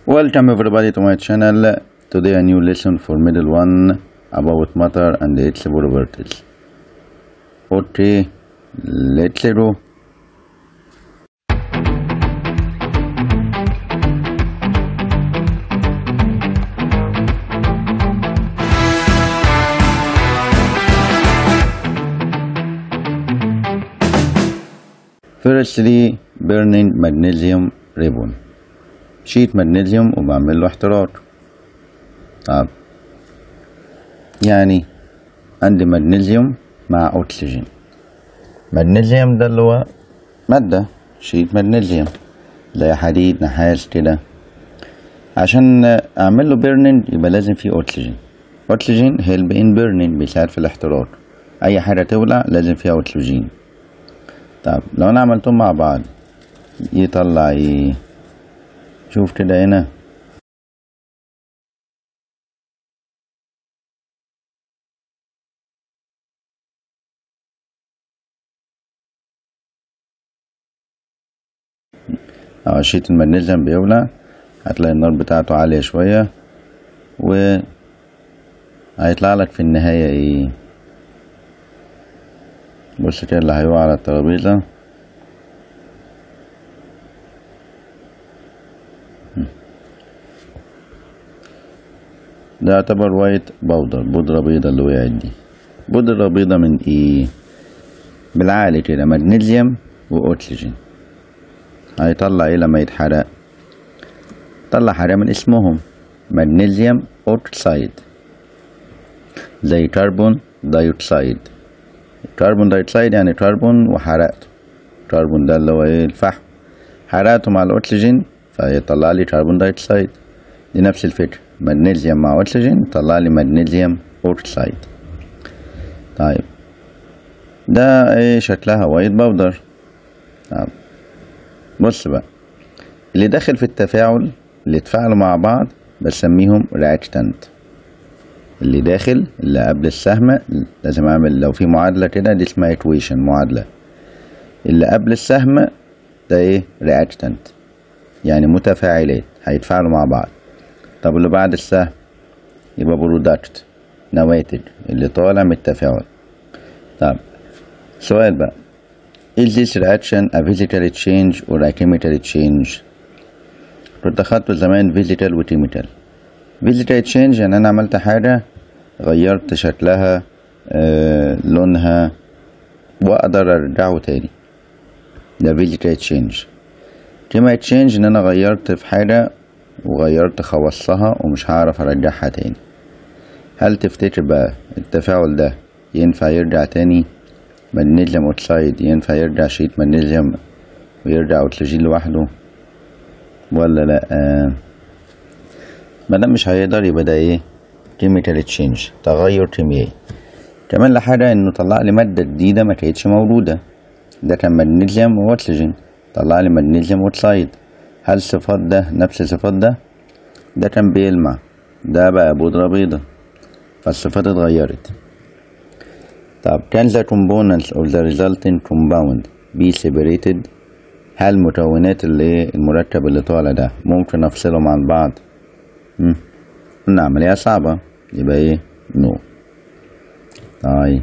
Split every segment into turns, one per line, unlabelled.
Welcome everybody to my channel. Today a new lesson for middle one about matter and its properties. Okay, let's go. Firstly, burning magnesium ribbon. شيت مغنيسيوم وبعمل له احتراق طب يعني عندي مغنيسيوم مع أكسجين مغنيسيوم ده اللي هو مادة شيت مغنيسيوم زي حديد نحاس كده عشان أعمل له بيرنينج يبقى لازم فيه أكسجين أكسجين هيلب إن بيرنينج بيساعد في الاحتراق أي حاجة تولع لازم فيها أكسجين طب لو أنا عملتهم مع بعض يطلع ايه شوف كده هنا اه شيت المغنيسيوم بيولع هتلاقي النار بتاعته عالية شوية و هيطلع لك في النهاية ايه بص كده اللي هيقع على الترابيزة ده يعتبر وايت باودر بودرة بيضة اللي وقعت دي بودرة بيضة من ايه بالعقل كده مغنيسيوم واكسجين هيطلع ايه لما يتحرق طلع حاجة من اسمهم مغنيسيوم اوكسايد زي كربون دايوكسايد كربون دايوكسايد يعني كربون وحرقته كربون ده اللي هو ايه الفحم حرقته مع الاكسجين فيطلع لي كربون دايوكسايد دي نفس الفكرة مغنيسيوم مع أكسجين طلع لي مغنيسيوم أوكسايد طيب ده ايه شكلها وايت باودر طيب بص بقى اللي داخل في التفاعل اللي اتفاعلوا مع بعض بسميهم رياكتنت اللي داخل اللي قبل السهم لازم اعمل لو في معادلة كده دي اسمها equation معادلة اللي قبل السهم ده ايه رياكتنت يعني متفاعلات هيتفاعلوا مع بعض طب اللي بعد السهم يبقى برودكت نواتج اللي طالع من التفاعل طب سؤال بقى is this reaction a physical change or a chemical change كنت اخدته زمان physical و chemical physical change يعني انا عملت حاجة غيرت شكلها آه لونها واقدر ارجعه تاني ده physical change chemical change ان انا غيرت في حاجة وغيرت خواصها ومش هعرف ارجعها تاني هل تفتكر بقى التفاعل ده ينفع يرجع تاني مغنيسيوم اوكسايد ينفع يرجع شيت مغنيسيوم ويرجع اكسجين لوحده ولا لا مادام مش هيقدر يبقى ده ايه كيميكال تشينج تغير كيميائي كمان لحاجة انه طلع لي مادة جديدة ما كانتش موجودة ده كان مغنيسيوم واكسجين طلع لي مغنيسيوم اوكسايد هل صفات ده نفس صفات ده ده كان بيلمع ده بقى بودرة بيضة فالصفات اتغيرت طب كان the components of the resulting compound be separated هل مكونات اللي المركب اللي طالع ده ممكن افصلهم عن بعض مم. قلنا عملية صعبة يبقى ايه نو no. طيب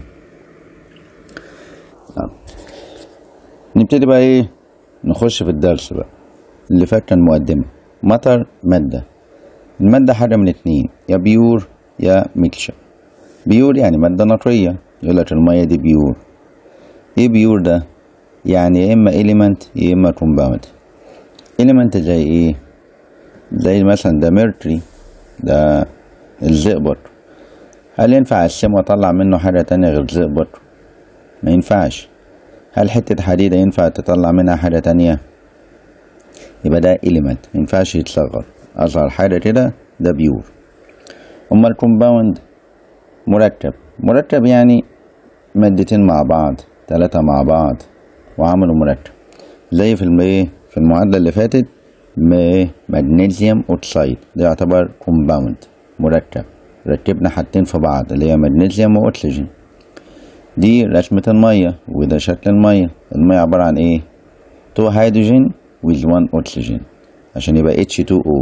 طب نبتدي بقى ايه نخش في الدرس بقى اللي فات كان مقدمة مطر مادة المادة حاجة من اتنين يا بيور يا ميكشر بيور يعني مادة نقية يقولك المية دي بيور ايه بيور ده يعني يا اما element يا اما compound element زي ايه زي مثلا ده ميركوري ده الزئبق هل ينفع اقسمه واطلع منه حاجة تانية غير زئبق ما ينفعش هل حتة حديدة ينفع تطلع منها حاجة تانية يبقى ده element مينفعش يتصغر أصغر حاجة كده ده بيور أما الكومباوند مركب مركب يعني مادتين مع بعض تلاتة مع بعض وعملوا مركب زي في الماء في المعادلة اللي فاتت مغنيسيوم أوكسايد ده يعتبر كومباوند مركب ركبنا حاجتين في بعض اللي هي مغنيسيوم وأكسجين دي رسمة المية وده شكل المية المية عبارة عن ايه تو هيدروجين with one oxygen عشان يبقى H2O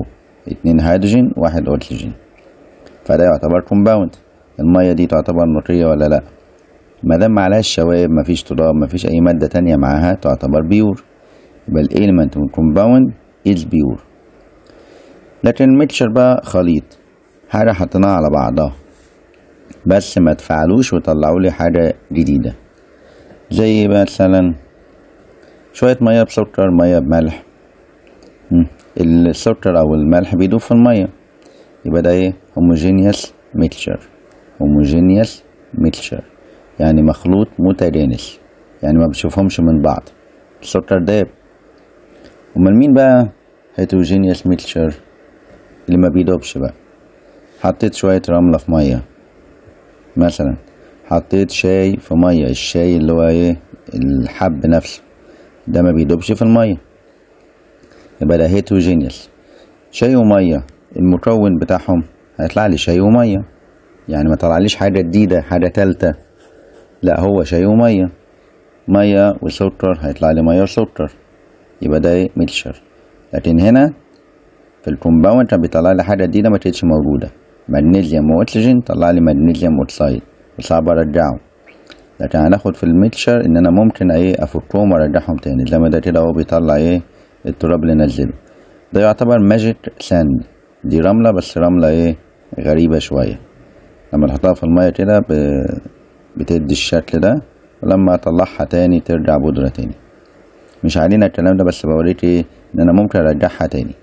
اتنين هيدروجين واحد أكسجين فده يعتبر كومباوند المية دي تعتبر نقية ولا لأ ما دام معلهاش شوائب مفيش تراب مفيش أي مادة تانية معاها تعتبر بيور يبقى الإيلمنت من كومباوند إز بيور لكن الميكشر بقى خليط حاجة حطيناها على بعضها بس ما تفعلوش وطلعوا لي حاجة جديدة زي مثلا شوية مية بسكر مية بملح مم. السكر أو الملح بيدوب في المية يبقى ده ايه homogeneous mixture homogeneous mixture يعني مخلوط متجانس يعني ما بتشوفهمش من بعض السكر داب امال مين بقى heterogeneous mixture اللي ما بيدوبش بقى حطيت شوية رملة في مية مثلا حطيت شاي في مية الشاي اللي هو ايه الحب نفسه ده ما بيدوبش في المية يبقى ده heterogeneous شاي ومية المكون بتاعهم هيطلع لي شاي ومية يعني ما طلعليش حاجة جديدة حاجة تالتة لا هو شاي ومية مية وسكر هيطلع لي مية وسكر يبقى ده ايه ميكشر لكن هنا في الكومباوند كان بيطلع لي حاجة جديدة ما كانتش موجودة مغنيسيوم واكسجين طلع لي مغنيسيوم اوكسايد وصعب ارجعه لكن هناخد في الميكشر ان انا ممكن ايه افكهم وارجعهم تاني زي ما ده كده هو بيطلع ايه التراب اللي نزله ده يعتبر ماجيك ساند دي رملة بس رملة ايه غريبة شوية لما تحطها في المية كده ب... بتدي الشكل ده ولما اطلعها تاني ترجع بودرة تاني مش علينا الكلام ده بس بوريك ايه ان انا ممكن ارجعها تاني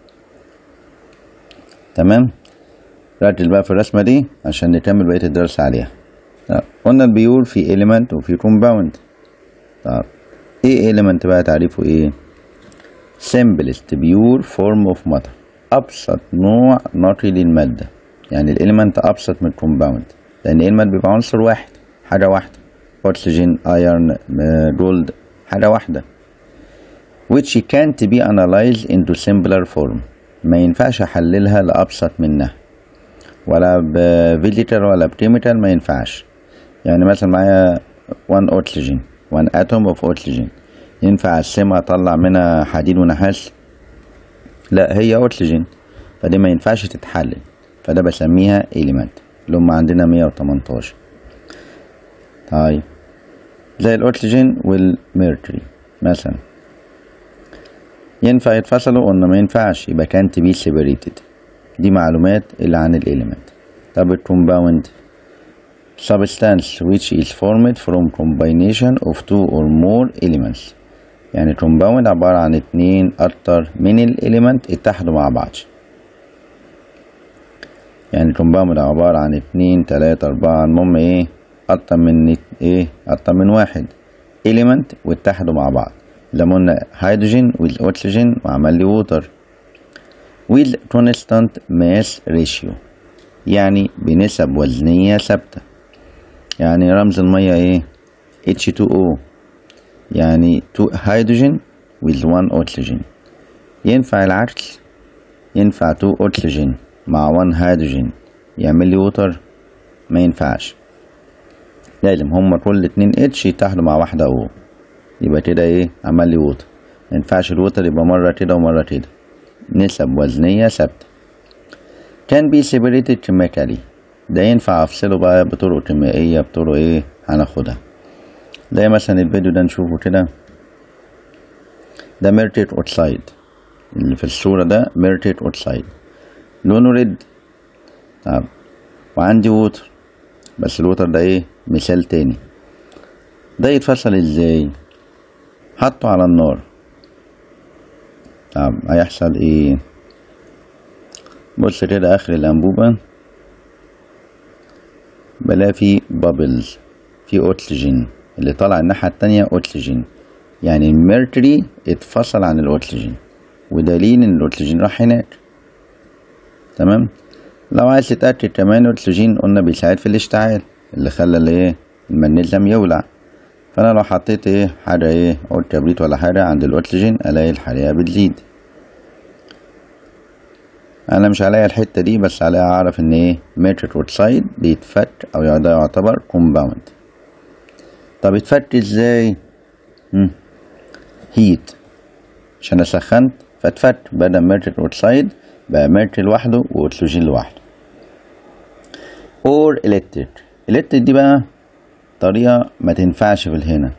تمام ركز بقى في الرسمة دي عشان نكمل بقية الدرس عليها طب قلنا البيور في element وفي compound طب ايه element بقى تعريفه ايه simplest pure form of matter أبسط نوع نقي للمادة يعني الإليمنت أبسط من الكومباوند لأن الإليمنت بيبقى عنصر واحد حاجة واحدة أكسجين أيرن جولد حاجة واحدة which can't be analyzed into simpler form ما ينفعش أحللها لأبسط منها ولا بفيجيتال ولا بكيميكال ما ينفعش يعني مثلا معايا 1 أكسجين 1 atom of oxygen ينفع أقسمها أطلع منها حديد ونحاس لا هي أكسجين فدي ما ينفعش تتحلل فده بسميها إيليمنت اللي هم عندنا 118 طيب زي الأكسجين والميركوري مثلا ينفع يتفصلوا قلنا ما ينفعش يبقى كانت بي سيبريتد دي معلومات اللي عن الإيليمنت طب الكومباوند substance which is formed from combination of two or more elements يعني كومباوند عبارة عن اتنين أكتر من الإليمنت اتحدوا مع بعض يعني كومباوند عبارة عن اتنين تلاتة أربعة المهم ايه أكتر من ايه أكتر من واحد إليمنت واتحدوا مع بعض زي ما قلنا هيدروجين with أكسجين وعمل لي ووتر with constant mass ratio يعني بنسب وزنية ثابتة يعني رمز المية ايه H2O يعني 2 هيدروجين with 1 أكسجين ينفع العكس ينفع 2 أكسجين مع 1 هيدروجين يعمل لي ووتر ما ينفعش لازم هما كل اتنين اتش يتحدوا مع واحدة او يبقى كده ايه عمل لي ووتر ما ينفعش الووتر يبقى مرة كده ومرة كده نسب وزنية ثابتة can be separated chemically ده ينفع افصله بقى بطرق كيميائية بطرق ايه هناخدها زي مثلا الفيديو ده نشوفه كده ده ميرتيت اوكسايد اللي في الصورة ده ميرتيت اوكسايد لونه ريد طب وعندي ووتر بس الووتر ده ايه مثال تاني ده يتفصل ازاي حطه على النار طب هيحصل ايه بص كده اخر الانبوبة بلاقي فيه بابلز في اكسجين اللي طالع الناحية التانية أكسجين يعني الميركوري اتفصل عن الأكسجين ودليل إن الأكسجين راح هناك تمام لو عايز تتأكد كمان الأكسجين قلنا بيساعد في الاشتعال اللي خلى الايه المغنيسيوم يولع فأنا لو حطيت ايه حاجة ايه عود كبريت ولا حاجة عند الأكسجين ألاقي الحريقة بتزيد أنا مش عليا الحتة دي بس عليا أعرف إن ايه ميتريك أوكسايد بيتفك أو ده يعتبر كومباوند طب اتفك ازاي مم. هيت عشان انا سخنت فاتفك بدل ميرجيك اوكسايد بقى ميركوري لوحده واكسجين لوحده اور electric electric دي بقى طريقة ما تنفعش في الهنا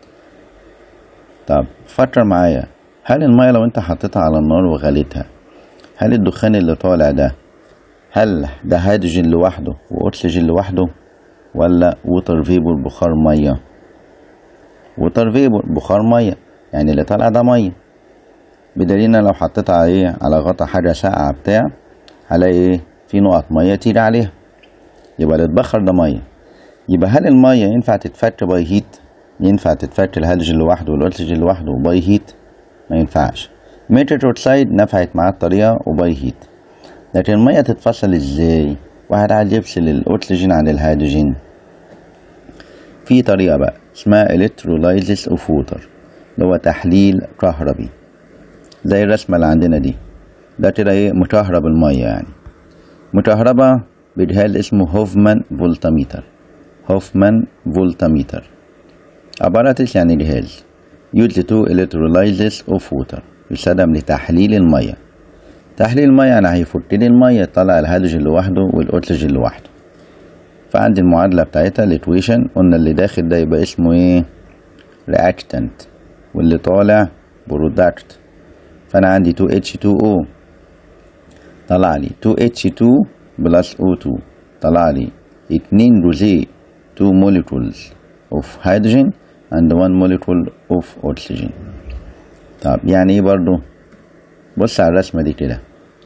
طب فكر معايا هل المية لو انت حطيتها على النار وغليتها هل الدخان اللي طالع ده هل ده هيدروجين لوحده واكسجين لوحده ولا ووتر فيبور بخار ميه ووتر فيبور بخار ميه يعني اللي طالع ده ميه بدليل إن لو حطيت عليه على غطا حاجه ساقعه بتاع هلاقي ايه في نقط ميه تيجي عليها يبقى اللي اتبخر ده ميه يبقى هل الميه ينفع تتفك باي هيت ينفع تتفك الهيدروجين لوحده والاكسجين لوحده باي هيت ما ينفعش ميتر اوكسايد نفعت معاه الطريقه وباي هيت لكن الميه تتفصل ازاي واحد عايز يفصل الاكسجين عن الهيدروجين في طريقه بقى اسمها الكترولايزيس اوف ووتر اللي هو تحليل كهربي زي الرسمه اللي عندنا دي ده كده ايه مكهرب الميه يعني مكهربة بجهاز اسمه هوفمان فولتاميتر هوفمان فولتاميتر apparatus يعني جهاز used to electrolysis of water يستخدم لتحليل المية تحليل المية يعني هيفك لي المية يطلع الهيدروجين لوحده والأكسجين لوحده فعندي المعادلة بتاعتها الاتويشن قلنا اللي داخل ده يبقى اسمه ايه reactant واللي طالع برودكت فأنا عندي 2H2O طلع لي 2H2 بلس O2 طلع لي اتنين روزيه 2 molecules of hydrogen and 1 molecule of oxygen طب يعني ايه برضو بص على الرسمة دي كده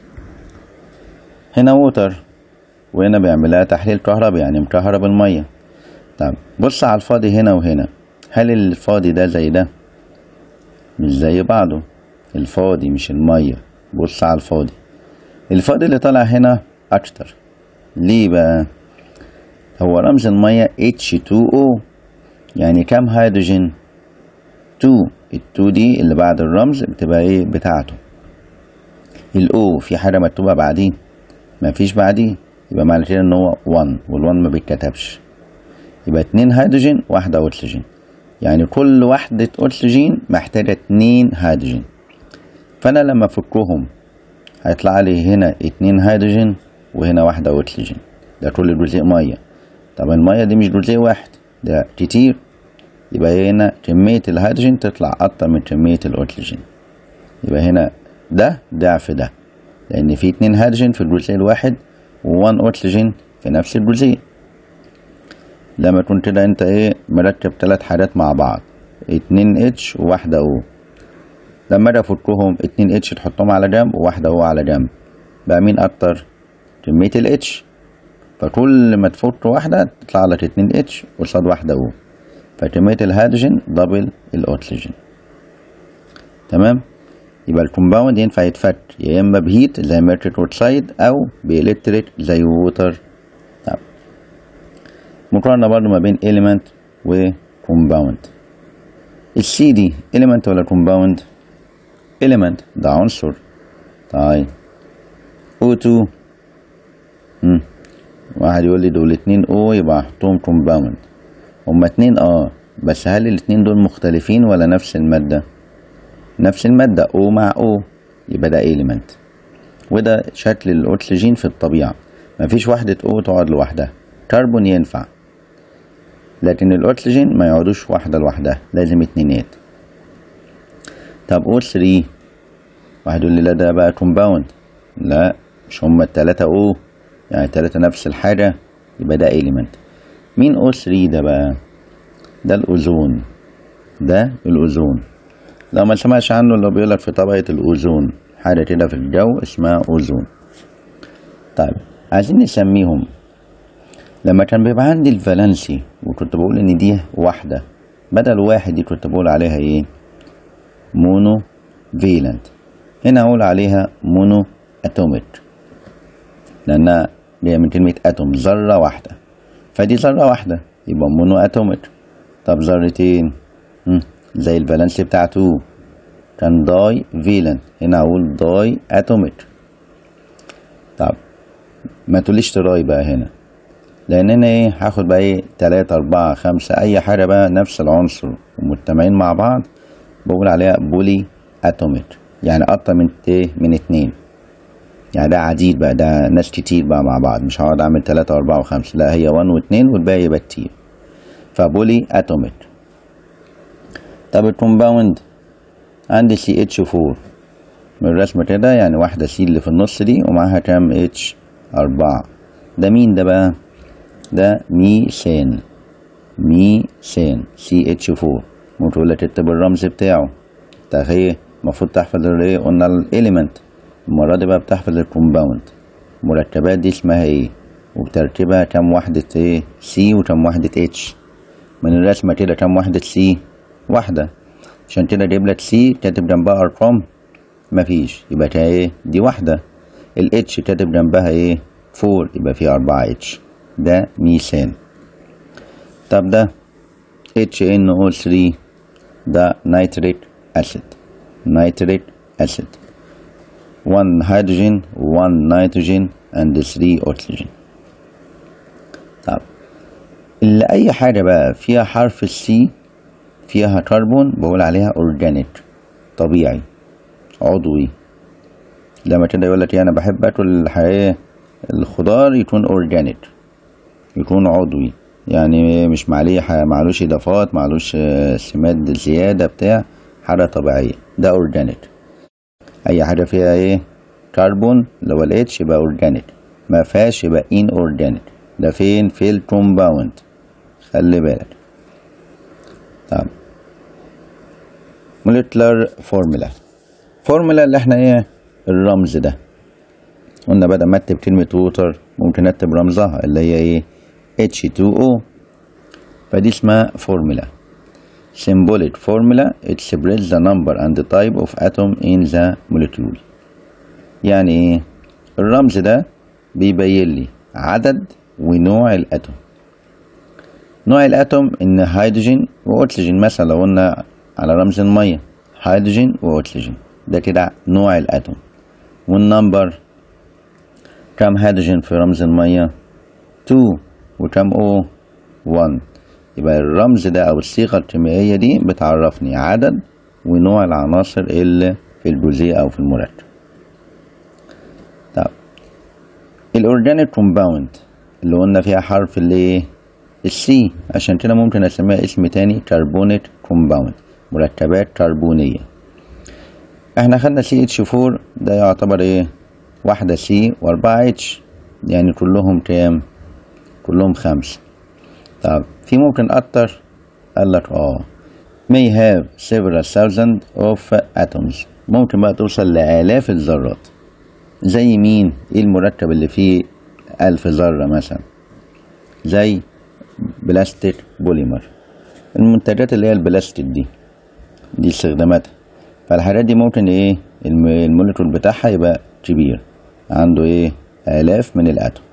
هنا ووتر وهنا بيعملها تحليل كهربي يعني مكهرب المية طب بص على الفاضي هنا وهنا هل الفاضي ده زي ده مش زي بعضه الفاضي مش المية بص على الفاضي الفاضي اللي طالع هنا أكتر ليه بقى هو رمز المية H2O يعني كام هيدروجين 2 ال 2 دي اللي بعد الرمز بتبقى ايه بتاعته الاو في حاجة مكتوبة بعديه مفيش بعديه يبقى معنى كده ان هو 1 وال1 ما بيتكتبش يبقى اتنين هيدروجين واحدة اكسجين يعني كل وحدة اكسجين محتاجة اتنين هيدروجين فانا لما افكهم هيطلع لي هنا اتنين هيدروجين وهنا واحدة اكسجين ده كل جزيء مية طب المية دي مش جزيء واحد ده كتير يبقى هنا كمية الهيدروجين تطلع أكتر من كمية الأكسجين يبقى هنا ده ضعف ده لأن في اتنين هيدروجين في الجزيء الواحد ووان أكسجين في نفس الجزيء لما يكون كده انت ايه مركب تلات حاجات مع بعض اتنين اتش وواحدة او لما اجي افكهم اتنين اتش تحطهم على جنب وواحدة او على جنب بقى مين اكتر كمية الاتش فكل ما تفك واحدة تطلع لك اتنين اتش قصاد واحدة او فكمية الهيدروجين دبل الأكسجين تمام يبقى الكومباوند ينفع يتفك يا إما بهيت زي ميركوري أوكسايد أو بإلكتريك زي ووتر طب مقارنة برضه ما بين إيليمنت وكومباوند السي دي إيليمنت ولا كومباوند إيليمنت ده عنصر طيب O2 مم. واحد يقول لي دول اتنين O يبقى احطهم كومباوند هما اتنين اه بس هل الاتنين دول مختلفين ولا نفس المادة نفس المادة O مع O يبقى ده element وده شكل الأكسجين في الطبيعة مفيش وحدة O تقعد لوحدها كربون ينفع لكن الأكسجين ما يقعدوش واحدة لوحدها لازم اتنينات طب O3 واحد يقول لي لا ده بقى كومباوند لا مش هما التلاتة O يعني التلاتة نفس الحاجة يبقى ده element مين O3 ده بقى ده الأوزون ده الأوزون لو ما سمعش عنه اللي بيقولك في طبقة الأوزون حاجة كده في الجو اسمها أوزون طيب عايزين نسميهم لما كان بيبقى عندي الفالنسي وكنت بقول ان دي واحدة بدل واحد دي كنت بقول عليها ايه مونو فيلنت هنا اقول عليها مونو اتوميك لانها جاية من كلمة اتوم ذرة واحدة فدي ذرة واحدة يبقى مونو اتوميك طب ذرتين مم. زي الفالنسي بتاعته كان داي فيلنت هنا اقول داي اتوميك طب ما تقوليش تراي بقى هنا لان انا ايه هاخد بقى ايه تلاتة اربعة خمسة اي حاجة بقى نفس العنصر ومجتمعين مع بعض بقول عليها بولي اتوميك يعني اكتر من ايه من اتنين يعني ده عديد بقى ده ناس كتير بقى مع بعض مش هقعد اعمل تلاتة واربعة وخمسة لا هي 1 واتنين والباقي يبقى كتير فبولي اتوميك طب الكومباوند عندي سي اتش 4 من الرسمة كده يعني واحدة سي اللي في النص دي ومعاها كام اتش أربعة ده مين ده بقى ده ميثان ميثان سي اتش 4 ممكن تقول لك اكتب الرمز بتاعه تخيل المفروض تحفظ الايه قلنا الاليمنت المرة دي بقى بتحفظ الكومباوند المركبات دي اسمها ايه وبترتيبها كام وحدة ايه سي وكام وحدة اتش من الرسمة كده كام وحدة سي واحدة عشان كده جايب لك سي كاتب جنبها ارقام مفيش يبقى كده ايه دي واحدة الاتش كاتب جنبها ايه فور يبقى فيه أربعة اتش ده ميثان طب ده HNO3 ده نيتريك أسيد نيتريك أسيد 1 hydrogen 1 nitrogen and 3 oxygen طب اللي أي حاجة بقى فيها حرف السي فيها كربون بقول عليها organic طبيعي عضوي لما كده يقول لك انا بحب اكل الحقيقة الخضار يكون اورجانيك يكون عضوي يعني مش معليه معلوش اضافات معلوش سماد زيادة بتاع حاجة طبيعية ده اورجانيك اي حاجة فيها ايه كربون اللي هو الاتش يبقى اورجانيك ما فيهاش يبقى ان اورجانيك ده فين في الكومباوند خلي بالك طب موليكولار فورمولا فورمولا اللي احنا ايه الرمز ده قلنا بدل ما اكتب كلمة ووتر ممكن اكتب رمزها اللي هي ايه H2O فدي اسمها فورمولا symbolic formula expresses the number and the type of atom in the molecule يعني ايه الرمز ده بيبين لي عدد ونوع الاتوم نوع الاتوم ان هيدروجين واكسجين مثلا لو قلنا على رمز الميه هيدروجين واكسجين ده كده نوع الاتوم والنمبر كم هيدروجين في رمز الميه 2 وكم او 1 يبقى الرمز ده او الصيغه الكيميائيه دي بتعرفني عدد ونوع العناصر اللي في الجزيء او في المركب طب الاورجانيك كومباوند اللي قلنا فيها حرف اللي السي عشان كده ممكن اسميها اسم تاني كربونيك كومباوند مركبات كربونيه احنا خدنا سي اتش 4 ده يعتبر ايه واحدة سي واربعة اتش يعني كلهم كام كلهم خمسة طب في ممكن اكتر قال لك اه may have several thousand of atoms ممكن بقى توصل لآلاف الذرات زي مين ايه المركب اللي فيه ألف ذرة مثلا زي بلاستيك بوليمر المنتجات اللي هي البلاستيك دي دي استخداماتها فالحاجات دي ممكن ايه الموليكول بتاعها يبقى كبير عنده ايه آلاف من الأتوم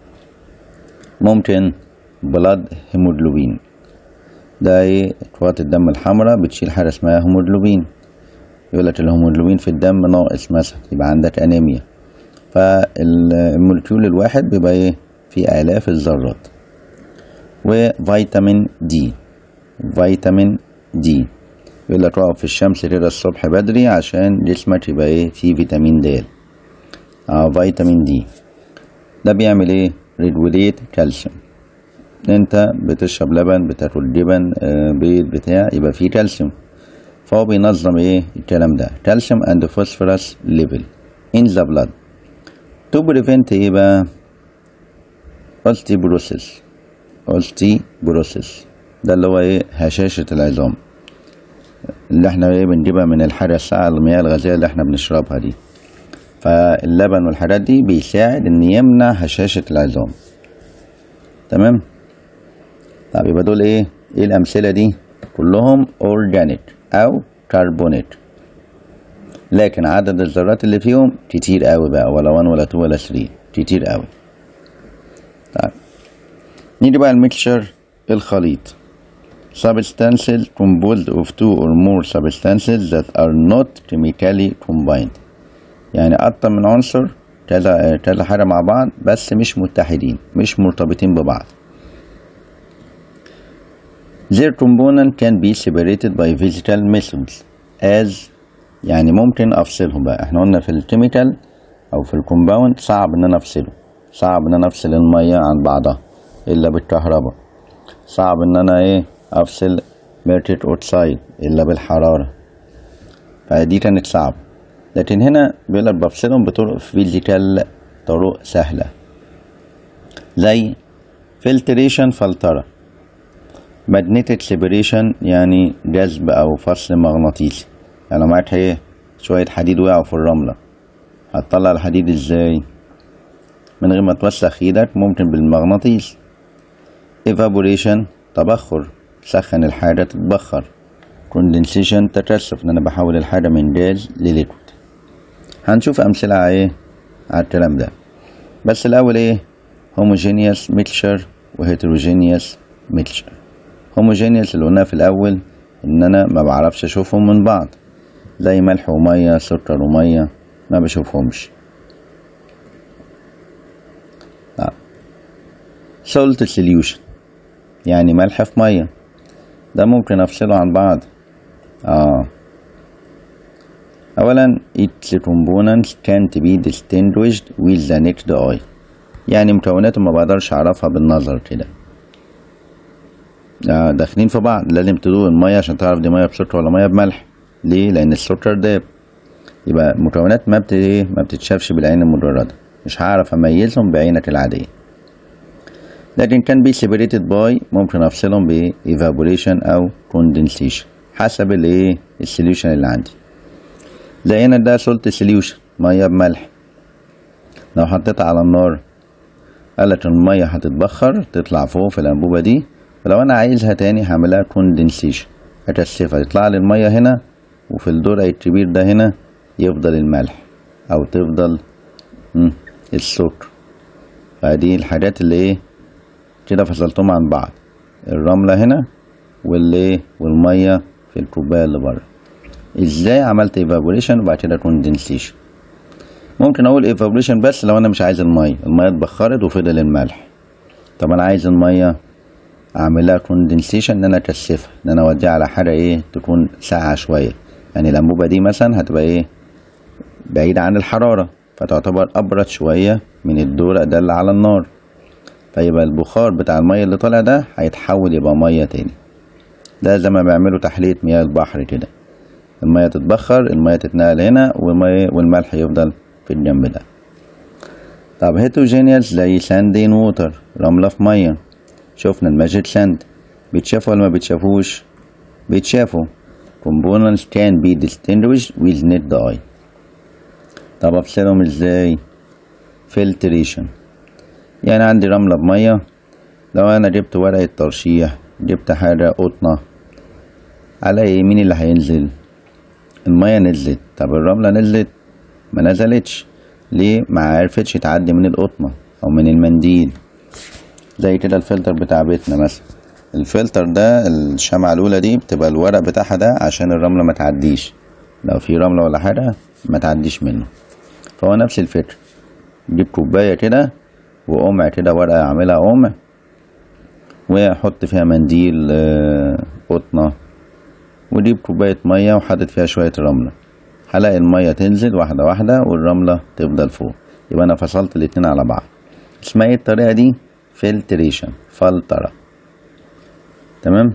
ممكن بلاد هيموجلوبين ده ايه كرات الدم الحمراء بتشيل حاجة اسمها هيموجلوبين يقول لك الهيموجلوبين في الدم ناقص مثلا يبقى عندك أنيميا فالمولكيول الواحد بيبقى ايه في آلاف الذرات وفيتامين دي فيتامين دي يقول لك اقف في الشمس كده الصبح بدري عشان جسمك يبقى ايه فيه فيتامين د اه فيتامين دي ده بيعمل ايه ريجوليت كالسيوم انت بتشرب لبن بتاكل جبن آه بيض بتاع يبقى فيه كالسيوم فهو بينظم ايه الكلام ده كالسيوم اند فوسفورس ليفل ان ذا بلاد تو بريفنت ايه بقى اوستيبروسيس اوستيبروسيس ده اللي هو ايه هشاشة العظام اللي احنا ايه بنجيبها من الحاجة الساعة المياه الغازية اللي احنا بنشربها دي فاللبن والحاجات دي بيساعد ان يمنع هشاشة العظام تمام طب يبقى دول ايه ايه الامثلة دي كلهم اورجانيك او كربونيك لكن عدد الذرات اللي فيهم كتير قوي بقى ولا 1 ولا 2 ولا 3 كتير قوي طيب نيجي بقى الميكشر الخليط substances composed of two or more substances that are not chemically combined يعني أكتر من عنصر كذا كذا حاجة مع بعض بس مش متحدين مش مرتبطين ببعض Their component can be separated by physical methods as يعني ممكن أفصلهم بقى احنا قلنا في الكيميكال او في الكومباوند صعب ان انا افصله صعب ان انا افصل المية عن بعضها الا بالكهرباء صعب ان انا ايه افصل ميرتد اوتسايد الا بالحرارة فدي كانت صعب لكن هنا بيقولك بفصلهم بطرق فيزيكال طرق سهلة زي فلتريشن فلترة magnetic separation يعني جذب أو فصل مغناطيسي يعني لو معاك ايه شوية حديد وقعوا في الرملة هتطلع الحديد ازاي من غير ما توسخ ايدك ممكن بالمغناطيس evaporation تبخر سخن الحاجة تتبخر condensation تكثف ان انا بحول الحاجة من جاز لليكويد هنشوف امثلة على ايه على الكلام ده بس الاول ايه homogeneous mixture و heterogeneous mixture homogeneous اللي قلناها في الاول ان انا ما بعرفش اشوفهم من بعض زي ملح ومية سكر ومية ما بشوفهمش آه. salt solution يعني ملح في مية ده ممكن افصله عن بعض اه اولا its components can't be distinguished with the naked eye يعني مكوناته ما بقدرش اعرفها بالنظر كده آه داخلين في بعض لازم تدوق المية عشان تعرف دي مية بسكر ولا مية بملح ليه لان السكر داب يبقى مكونات ما بت ما بتتشافش بالعين المجردة مش هعرف اميزهم بعينك العادية لكن كان بي separated by ممكن افصلهم ب evaporation او condensation حسب الايه السوليوشن اللي عندي لقينا ده سولت سوليوشن ميه بملح لو حطيتها على النار قالت المية هتتبخر تطلع فوق في الأنبوبة دي فلو أنا عايزها تاني هعملها كوندنسيشن هكثفها يطلع لي المية هنا وفي الدور الكبير ده هنا يفضل الملح أو تفضل السكر فدي الحاجات اللي ايه كده فصلتهم عن بعض الرملة هنا واللي والمية في الكوباية اللي بره ازاي عملت evaporation وبعد كده condensation ممكن اقول evaporation بس لو انا مش عايز المية المية اتبخرت وفضل الملح طب انا عايز المية اعملها condensation ان انا اكثفها ان انا اوديها على حاجة ايه تكون ساقعة شوية يعني الانبوبة دي مثلا هتبقى ايه بعيدة عن الحرارة فتعتبر ابرد شوية من الدورق ده اللي على النار فيبقى البخار بتاع المية اللي طالع ده هيتحول يبقى مية تاني ده زي ما بيعملوا تحلية مياه البحر كده المية تتبخر المية تتنقل هنا والمية والملح يفضل في الجنب ده طب هيتروجينيوس زي ساندين ووتر رملة في مية شفنا الماجيك ساند بيتشافوا ولا ما بيتشافوش بيتشافوا components can be distinguished with naked eye طب افصلهم ازاي filtration يعني عندي رملة بمية لو انا جبت ورقة ترشيح جبت حاجة قطنة على ايه مين اللي هينزل المية نزلت طب الرملة نزلت ما نزلتش ليه ما عرفتش تعدي من القطنة او من المنديل زي كده الفلتر بتاع بيتنا مثلا الفلتر ده الشمعة الأولى دي بتبقى الورق بتاعها ده عشان الرملة ما تعديش لو في رملة ولا حاجة ما تعديش منه فهو نفس الفكرة جيب كوباية كده وقمع كده ورقة أعملها قمع وأحط فيها منديل قطنة وجيب كوباية مية وحطت فيها شوية رملة هلاقي المية تنزل واحدة واحدة والرملة تفضل فوق يبقى أنا فصلت الاتنين على بعض اسمها ايه الطريقة دي فلتريشن فلترة تمام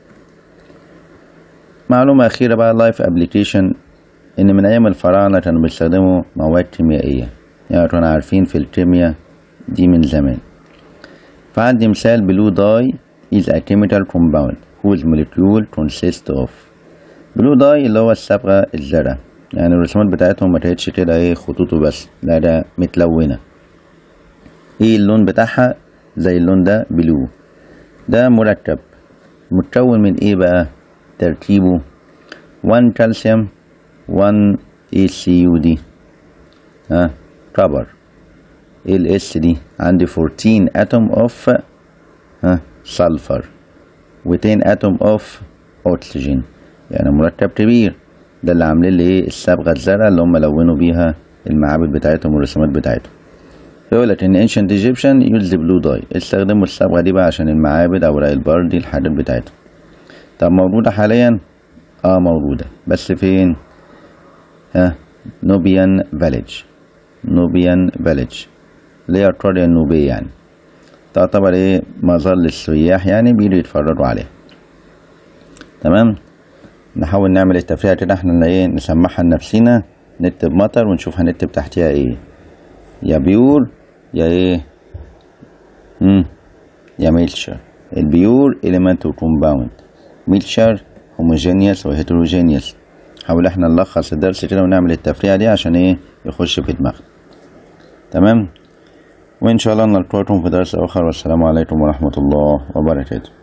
معلومة أخيرة بقى لايف ابلكيشن إن من أيام الفراعنة كانوا بيستخدموا مواد كيميائية يعني كانوا عارفين في الكيمياء دي من زمان فعندي مثال بلو داي is a chemical compound whose molecule consists of بلو داي اللي هو الصبغة الزرقاء يعني الرسومات بتاعتهم ما كانتش كده ايه خطوط وبس لا ده متلونة ايه اللون بتاعها زي اللون ده بلو ده مركب متكون من ايه بقى تركيبه 1 كالسيوم 1 ACU ها كبر ايه الاس دي عندي 14 اتوم اوف ها سلفر و10 اتوم اوف اكسجين يعني مركب كبير ده اللي عاملين لي ايه الصبغه الزرقاء اللي هم لونوا بيها المعابد بتاعتهم والرسومات بتاعتهم يقول لك ان ancient Egyptian use blue dye استخدموا الصبغه دي بقى عشان المعابد اوراق البردي الحاجات بتاعتهم طب موجوده حاليا اه موجوده بس فين ها نوبيان فيليج نوبيان فيليج اللي هي القرية النوبية يعني تعتبر ايه مظل للسياح يعني بيجوا يتفرجوا عليها تمام نحاول نعمل التفريعة كده احنا اللي ايه نسمعها لنفسينا نكتب مطر ونشوف هنكتب تحتها ايه يا بيور يا ايه مم. يا ميلشر البيور element وكومباوند ميلشر homogeneous وهيتروجينيوس حاول احنا نلخص الدرس كده ونعمل التفريعة دي عشان ايه يخش في دماغنا تمام وإن شاء الله نلقاكم في درس آخر والسلام عليكم ورحمة الله وبركاته